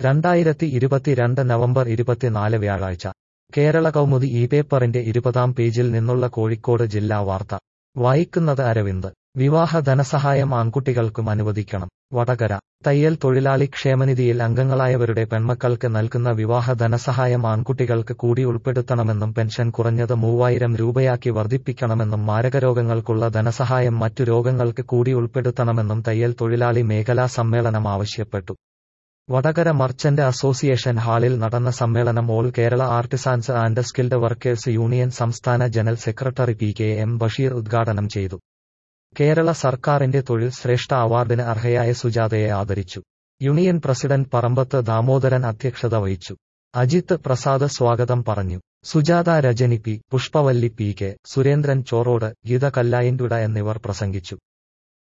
രണ്ടായിരത്തി ഇരുപത്തിരണ്ട് നവംബർ ഇരുപത്തിനാല് വ്യാഴാഴ്ച കേരള കൗമുദി ഈ പേപ്പറിന്റെ ഇരുപതാം പേജിൽ നിന്നുള്ള കോഴിക്കോട് ജില്ലാ വാർത്ത വായിക്കുന്നത് അരവിന്ദ് വിവാഹ ധനസഹായം ആൺകുട്ടികൾക്കും അനുവദിക്കണം വടകര തയ്യൽ തൊഴിലാളി ക്ഷേമനിധിയിൽ അംഗങ്ങളായവരുടെ പെൺമക്കൾക്ക് നൽകുന്ന വിവാഹ ധനസഹായം ആൺകുട്ടികൾക്ക് കൂടി ഉൾപ്പെടുത്തണമെന്നും പെൻഷൻ കുറഞ്ഞത് മൂവായിരം രൂപയാക്കി വർദ്ധിപ്പിക്കണമെന്നും മാരകരോഗങ്ങൾക്കുള്ള ധനസഹായം മറ്റു രോഗങ്ങൾക്ക് കൂടി ഉൾപ്പെടുത്തണമെന്നും തയ്യൽ തൊഴിലാളി മേഖലാ സമ്മേളനം ആവശ്യപ്പെട്ടു വടകര മർച്ചന്റ് അസോസിയേഷൻ ഹാളിൽ നടന്ന സമ്മേളനം all Kerala artisans and skilled workers union സംസ്ഥാന general secretary P K M Basheer ഉദ്ഘാടനം ചെയ്തു കേരള സർക്കാരിന്റെ തൊഴിൽ ശ്രേഷ്ഠ അവാർഡിന് അർഹയായ സുജാതയെ ആദരിച്ചു യൂണിയൻ പ്രസിഡന്റ് പറമ്പത്ത് ദാമോദരൻ അധ്യക്ഷത വഹിച്ചു അജിത്ത് പ്രസാദ് സ്വാഗതം പറഞ്ഞു Sujatha Rajani P Pushpavalli P K Surendran Chorode Geetha കല്ലായിൻതുട എന്നിവർ പ്രസംഗിച്ചു